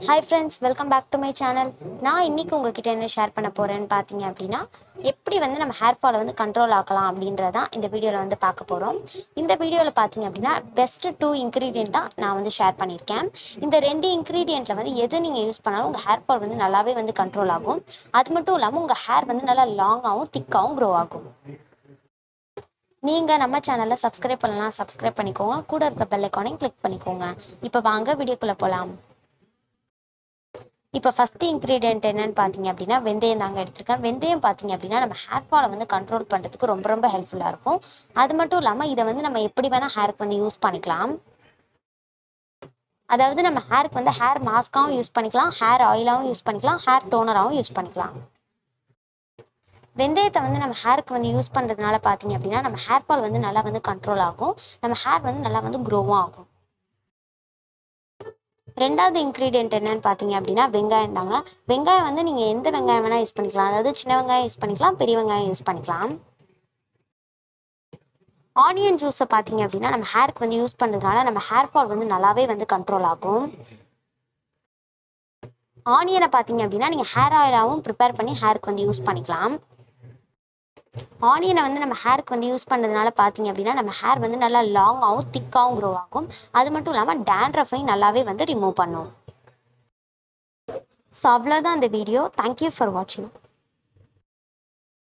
hi friends welcome back to my channel நான் இன்றைக்கி உங்ககிட்ட என்ன ஷேர் பண்ண போகிறேன்னு பார்த்தீங்க அப்படின்னா எப்படி வந்து நம்ம ஹேர் ஃபாலை வந்து கண்ட்ரோல் ஆக்கலாம் அப்படின்றதான் இந்த வீடியோவில் வந்து பார்க்க போகிறோம் இந்த வீடியோவில் பார்த்தீங்க அப்படின்னா பெஸ்ட்டு டூ இன்க்ரீடியன்ட் தான் நான் வந்து ஷேர் பண்ணியிருக்கேன் இந்த ரெண்டு இன்க்ரீடியண்ட்டில் வந்து எது நீங்கள் யூஸ் பண்ணாலும் உங்கள் ஹேர் ஃபால் வந்து நல்லாவே வந்து கண்ட்ரோல் ஆகும் அது மட்டும் இல்லாமல் உங்கள் ஹேர் வந்து நல்லா லாங்காகவும் திக்காகவும் க்ரோ ஆகும் நீங்கள் நம்ம சேனலை சப்ஸ்கிரைப் பண்ணலாம் சப்ஸ்கிரைப் பண்ணிக்கோங்க கூட இருக்க பெல் ஐக்கானையும் கிளிக் பண்ணிக்கோங்க இப்போ வாங்க வீடியோக்குள்ளே போகலாம் இப்போ ஃபஸ்ட்டு இன்க்ரீடியன்ட் என்னன்னு பார்த்தீங்க அப்படின்னா வெந்தயம் தாங்க எடுத்திருக்கேன் வெந்தயம் பார்த்தீங்க அப்படின்னா நம்ம ஹேர் ஃபாலை வந்து கண்ட்ரோல் பண்ணுறதுக்கு ரொம்ப ரொம்ப ஹெல்ப்ஃபுல்லாக இருக்கும் அது மட்டும் இல்லாமல் இதை வந்து நம்ம எப்படி வேணால் ஹேருக்கு வந்து யூஸ் பண்ணிக்கலாம் அதாவது நம்ம ஹேருக்கு வந்து ஹேர் மாஸ்க்காகவும் யூஸ் பண்ணிக்கலாம் ஹேர் ஆயிலாகவும் யூஸ் பண்ணிக்கலாம் ஹேர் டோனராகவும் யூஸ் பண்ணிக்கலாம் வெந்தயத்தை வந்து நம்ம ஹேருக்கு வந்து யூஸ் பண்ணுறதுனால பார்த்தீங்க அப்படின்னா நம்ம ஹேர் ஃபால் வந்து நல்லா வந்து கண்ட்ரோல் ஆகும் நம்ம ஹேர் வந்து நல்லா வந்து க்ரோவும் ஆகும் ரெண்டாவது இன்க்ரீடியன்ட் என்னன்னு பார்த்தீங்க அப்படின்னா வெங்காயம் தாங்க வெங்காயம் வந்து நீங்கள் எந்த வெங்காயம் வேணால் யூஸ் பண்ணிக்கலாம் அதாவது சின்ன வெங்காயம் யூஸ் பண்ணிக்கலாம் பெரிய வெங்காயம் யூஸ் பண்ணிக்கலாம் ஆனியன் ஜூஸை பார்த்தீங்க அப்படின்னா நம்ம ஹேருக்கு வந்து யூஸ் பண்ணுறதுனால நம்ம ஹேர் ஃபால் வந்து நல்லாவே வந்து கண்ட்ரோல் ஆகும் ஆனியனை பார்த்தீங்க அப்படின்னா நீங்கள் ஹேர் ஆயிலாகவும் ப்ரிப்பேர் பண்ணி ஹேருக்கு வந்து யூஸ் பண்ணிக்கலாம் ஆனியனை வந்து நம்ம ஹேருக்கு வந்து யூஸ் பண்ணுறதுனால பார்த்தீங்க அப்படின்னா நம்ம ஹேர் வந்து நல்லா லாங்காகவும் திக்காகவும் க்ரோ ஆகும் அது மட்டும் இல்லாமல் டேண்ட்ரஃபையும் நல்லாவே வந்து ரிமூவ் பண்ணும் ஸோ அவ்வளோதான் அந்த வீடியோ தேங்க்யூ ஃபார் வாட்சிங்